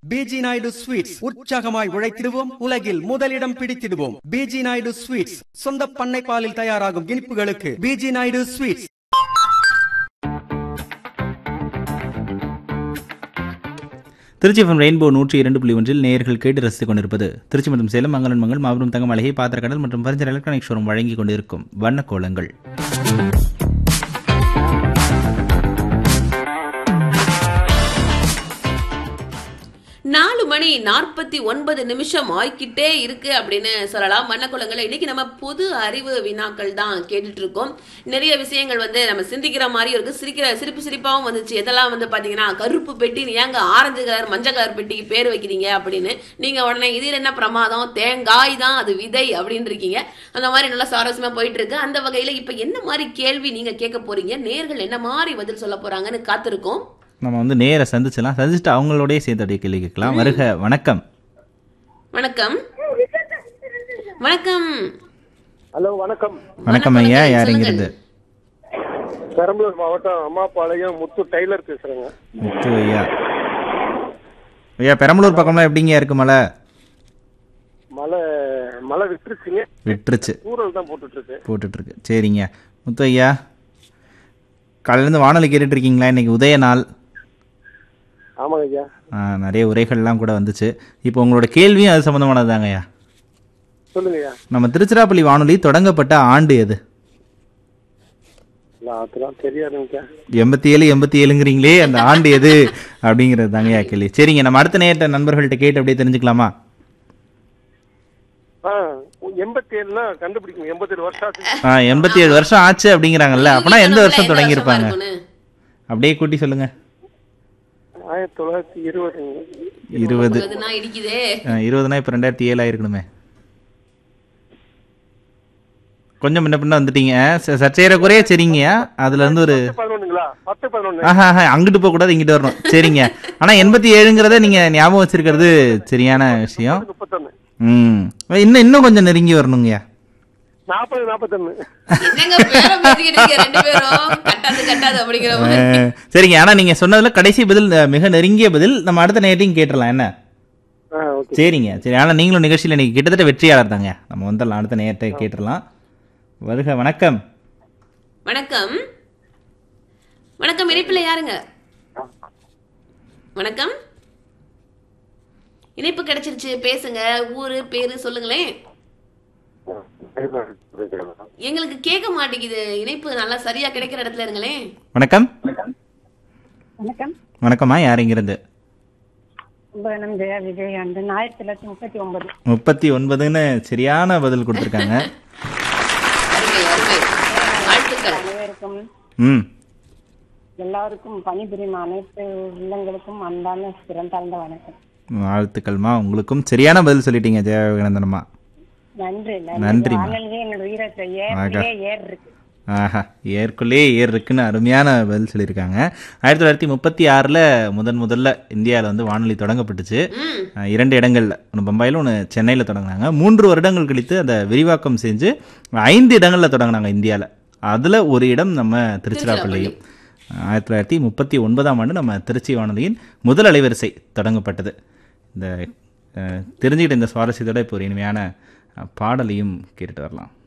PG Naidu sweets உற்சாகமாய் உழைத்திடுவோம் உலகில் முதலிடம் பிடித்திடுவோம் பிஜி நாயுடு ஸ்வீட்ஸ் சொந்த பண்ணை பாலில் தயாராகும் இனிப்புகளுக்கு PG Naidu sweets Tiruchi FM rainbow நூற்றி இரண்டு புள்ளி ஒன்றில் நேயர்கள் கேட்டு ரசித்துக் கொண்டிருப்பது திருச்சி மற்றும் சேலம் மங்களன் மங்கள் மாபெரும் தங்கம் அழகை பாத்திரக்கடல் மற்றும் பரிஞ்சர் எலக்ட்ரானிக் ஷோரூம் வழங்கி கொண்டிருக்கும் வண்ண கோலங்கள் நாலு மணி நாற்பத்தி ஒன்பது நிமிஷம் ஆய்க்கிட்டே இருக்கு அப்படின்னு சொல்லலாம் வண்ணக்குளங்களை இன்னைக்கு நம்ம பொது அறிவு வினாக்கள் தான் கேட்டுட்டு இருக்கோம் நிறைய விஷயங்கள் வந்து நம்ம சிந்திக்கிற மாதிரியும் இருக்கு சிரிக்கிற சிரிப்பு சிரிப்பாவும் வந்துச்சு எதெல்லாம் வந்து பாத்தீங்கன்னா கருப்பு பெட்டின்னு ஏங்க ஆரஞ்சு கலர் மஞ்சள் கலர் பெட்டிக்கு பேர் வைக்கிறீங்க அப்படின்னு நீங்க உடனே இதில் என்ன பிரமாதம் தேங்காய் தான் அது விதை அப்படின்னு இருக்கீங்க அந்த மாதிரி நல்லா சுவாரஸ்யமா போயிட்டு இருக்கு அந்த வகையில இப்ப என்ன மாதிரி கேள்வி நீங்க கேட்க போறீங்க நேர்கள் என்ன மாதிரி பதில் சொல்ல போறாங்கன்னு காத்திருக்கோம் நம்ம வந்து நேர சந்திச்சலாம் சந்திச்சுட்டு அவங்களோடய சேர்த்து அப்படியே கேள்வி கேட்கலாம் வருக வணக்கம் வணக்கம் வணக்கம் ஹலோ வணக்கம் வணக்கம் ஐயா வணக்கம், யார் சொல்லுங்க. இங்கிருந்து பெரம்பலூர் மாவட்டம் அம்மாபாளையம் முத்து டெய்லர் பேசுறேங்க முத்து ஐயா ஐயா பெரம்பலூர் பக்கம்லாம் எப்படிங்க இருக்கு மழை மழை மழை விட்டுருச்சுங்க விட்டுருச்சு தூரல் தான் போட்டுட்டு இருக்கு போட்டுட்டு இருக்கு சரிங்க முத்து ஐயா காலையிலேருந்து வானொலி கேட்டுட்டு இருக்கீங்களா இன்னைக்கு உதய நாள் ஆமாங்க ஐயா ஆ, நிறைய உரைகள்லாம் கூட வந்துச்சு இப்போ உங்களோட கேள்வியும் அது சம்மந்தமானதாங்க ஐயா சொல்லுங்க ஐயா நம்ம திருச்சிராப்பள்ளி வானொலி தொடங்கப்பட்ட ஆண்டு எது இல்ல அதெல்லாம் தெரியாதுங்க ஐயா எண்பத்தி ஏழு எண்பத்தி ஏழுங்கிறீங்களே அந்த ஆண்டு எது அப்படிங்கிறது தாங்க ஐயா கேள்வி சரிங்க நம்ம அடுத்த நேரத்தை நண்பர்கள்ட்ட கேட்டு அப்படியே தெரிஞ்சுக்கலாமா ஆ எண்பத்தி ஏழுனா கண்டுபிடிக்கும் எண்பத்தி ஏழு வருஷம் ஆச்சு ஆ எண்பத்தி ஏழு வருஷம் ஆச்சு அப்படிங்கிறாங்கல்ல அப்பனா எந்த வருஷம் தொடங்கியிருப்பாங்க இருக்கும்னு? அப்படியே கூட்டி சொல்லுங்க ஆயிரத்தி தொள்ளாயிரத்தி இருபதுங்க இருபது அதுனா இடிக்குதே ஆ, இருபதுனா இப்போ ரெண்டாயிரத்தி ஏழு ஆயிருக்கணுமே கொஞ்சம் முன்ன பின்ன வந்துட்டீங்க ச- சற்றையற குறைய சரிங்கய்யா அதுல இருந்து ஒரு பத்து பதினொன்னுங்களா பத்து பதினொன்னு ஆஹா ஆஹா, அங்கிட்டு போக கூடாது இங்கிட்டு வரணும் சரிங்க ஆனா எண்பத்தி ஏழுங்கிறத நீங்க ஞாபகம் வச்சிருக்கிறது சரியான விஷயம் முப்பத்தொன்னு ம் இன்னும் இன்னும் கொஞ்சம் நெருங்கி வரணுங்கய்யா நாற்பது நாற்பத்தொன்னு என்னங்க பேரம் பேசிக்கிட்டு இருக்கீங்க ரெண்டு பேரும் கட்டாது கட்டாது அப்படிங்கிற மாதிரி அஹ், சரிங்க ஆனா நீங்க சொன்னதுல கடைசி பதில் அஹ், மிக நெருங்கிய பதில் நம்ம அடுத்த நேரத்தையும் கேட்டுடலாம் என்ன ஆ ஓகே சரிங்க சரி ஆனா நீங்களும் நிகழ்ச்சியில் இன்னைக்கு கிட்டத்தட்ட வெற்றியாளர் தாங்க நம்ம வந்துடலாம் அடுத்த நேரத்தை கேட்டுடலாம் வருக வணக்கம் வணக்கம் வணக்கம் இணைப்புல யாருங்க வணக்கம் இணைப்பு கிடைச்சிருச்சு பேசுங்க ஊரு பேரு சொல்லுங்களேன் எங்களுக்கு கேட்க மாட்டேங்குது இணைப்பு நல்லா சரியா கிடைக்கிற இடத்துல இருங்களேன் வணக்கம் வணக்கம் வணக்கம்மா யார் இங்கிருந்து கும்பகோணம் ஜெயா விஜயகாந்தன் ஆயிரத்தி தொள்ளாயிரத்தி முப்பத்தி ஒன்பது முப்பத்தி ஒன்பதுன்னு சரியான பதில் கொடுத்துருக்காங்க அருமை அருமை வாழ்த்துக்கள் அனைவருக்கும் ம் எல்லாருக்கும் பணிபுரியும் அனைத்து உள்ளங்களுக்கும் அன்பான சிறந்தாழ்ந்த வணக்கம் வாழ்த்துக்கள்மா உங்களுக்கும் சரியான பதில் சொல்லிட்டீங்க ஜெயவிகனந்தனம்மா நன்றி நன்றிம்மா. வானொலியே என்னோட உயிரத்தை ஆகா. ஏர் ஏர் இருக்கு ஆஹா ஏற்குள்ளே ஏர் இருக்குன்னு அருமையான பதில் சொல்லியிருக்காங்க ஆயிரத்தி தொள்ளாயிரத்தி முப்பத்தி ஆறில் முதன் முதல்ல இந்தியாவில் வந்து வானொலி தொடங்கப்பட்டுச்சு ம் அஹ் இரண்டு இடங்கள்ல ஒன்று பம்பாயில் ஒன்று சென்னையில் தொடங்கினாங்க மூன்று வருடங்கள் கழித்து அதை விரிவாக்கம் செஞ்சு ஐந்து இடங்களில் தொடங்கினாங்க இந்தியாவில் அதில் ஒரு இடம் நம்ம திருச்சிராப்பள்ளியும் ஆயிரத்தி தொள்ளாயிரத்தி முப்பத்தி ஒன்பதாம் ஆண்டு நம்ம திருச்சி வானொலியின் முதல் அலைவரிசை தொடங்கப்பட்டது இந்த அஹ், தெரிஞ்சுக்கிட்ட இந்த சுவாரஸ்யத்தோட இப்போ ஒரு இனிமையான அஹ், பாடலையும் கேட்டுட்டு வரலாம்